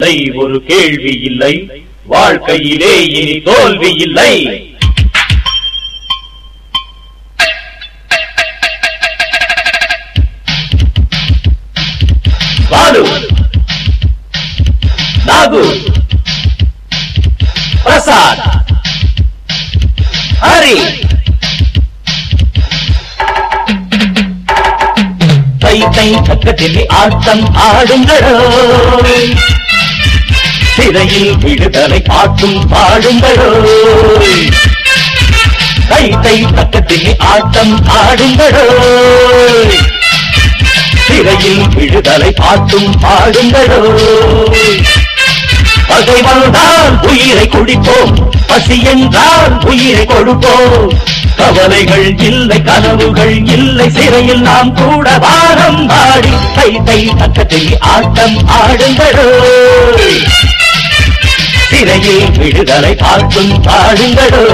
தை ஒரு கேள்வி இல்லை வாழ்க்கையிலே இனி தோல்வி இல்லை பாலு நாகு பிரசாத் ஹரி தை தை பக்கத்தில் ஆட்டம் ஆடுங்களோ சிறையில் விடுதலை பாட்டும் பாடுங்களோ தை தை பக்கத்தில் ஆட்டம் ஆடுங்களோ சிறையில் விடுதலை பாட்டும் பாடுங்களோ பகை வந்தால் உயிரை குடிப்போம் பசி என்றால் உயிரை கொடுப்போம் கவலைகள் இல்லை கனவுகள் இல்லை சிறையில் நாம் கூட வாரம் பாடி தை தை பக்கத்தில் ஆட்டம் ஆடுங்களோ சிறையில் விடுதலை பார்த்தும் பாடுங்களோ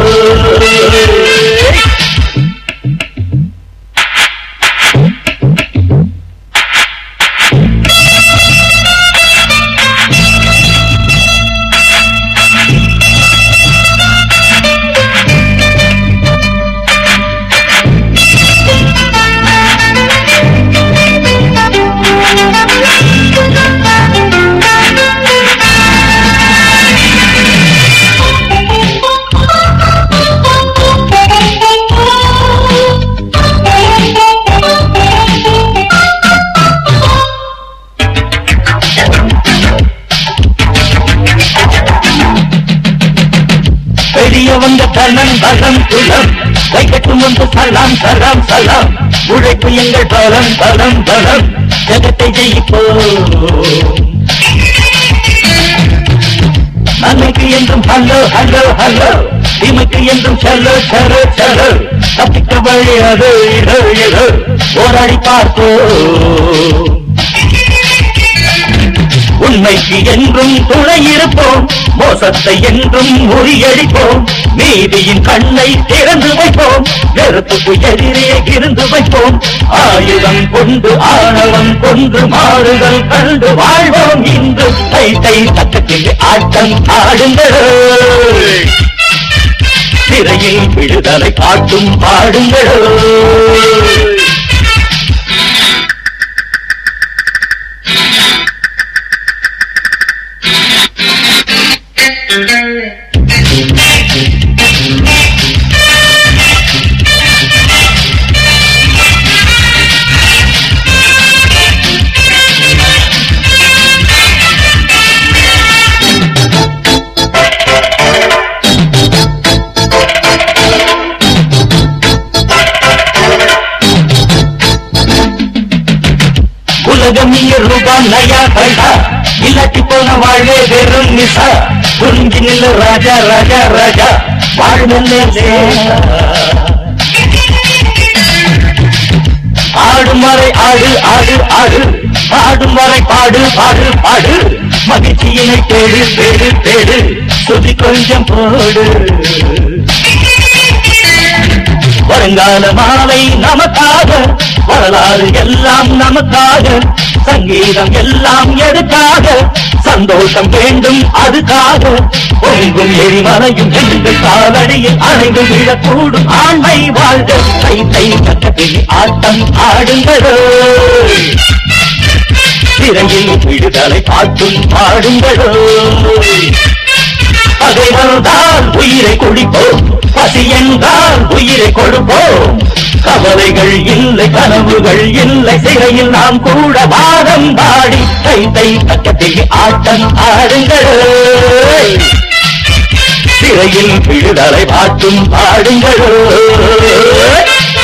பெரியவங்க தனம் பலம் குலம் வைக்கட்டும் வந்து சலாம் சலாம் சலாம் உழைப்பு எங்கள் பலம் பலம் பலம் ஜகத்தை ஜெயிப்போம் நன்மைக்கு என்றும் ஹலோ ஹலோ ஹலோ தீமைக்கு என்றும் செல்லோ செல்லோ செல்லோ தப்பிக்க வழி அது இதோ இதோ போராடி பார்ப்போம் உண்மைக்கு என்றும் துணை இருப்போம் மோசத்தை என்றும் முறியடிப்போம் நீதியின் கண்ணை திறந்து வைப்போம் நெருப்புக்கு எதிரே இருந்து வைப்போம் ஆயுதம் கொண்டு ஆணவம் கொண்டு மாறுதல் கண்டு வாழ்வோம் இன்று தை தை தக்கத்தில் ஆட்டம் ஆடுங்கள் சிறையில் விடுதலை காட்டும் பாடுங்கள் உலகம் இங்க ரூபா நயா கண்டா இல்லாட்டி போன வாழ்வே வெறும் நிசா புரிஞ்சு நில்லு ராஜா ராஜா ராஜா வாழ்மெல்லே ஆடும் வரை ஆடு ஆடு ஆடு ஆடும் வரை பாடு பாடு பாடு மகிழ்ச்சியினை தேடு தேடு தேடு சுதி கொஞ்சம் போடு வருங்கால மாலை நமக்காக வரலாறு எல்லாம் நமக்காக சங்கீதம் எல்லாம் எதுக்காக சந்தோஷம் வேண்டும் அதுக்காக பொங்கும் எரிமலையும் எங்கள் காலடியில் அணைந்து விழக்கூடும் ஆண்மை வாழ்க தை தை பக்கத்தில் ஆட்டம் ஆடுங்களோ சிறையில் விடுதலை பாட்டும் பாடுங்களோ பகை வந்தால் உயிரை குடிப்போம் பசி என்றால் உயிரை கொடுப்போம் கவலைகள் இல்லை கனவுகள் இல்லை சிறையில் நாம் கூட வாதம் பாடி தை தை பக்கத்தில் ஆட்டம் ஆடுங்கள் சிறையில் விடுதலை பாட்டும் பாடுங்கள்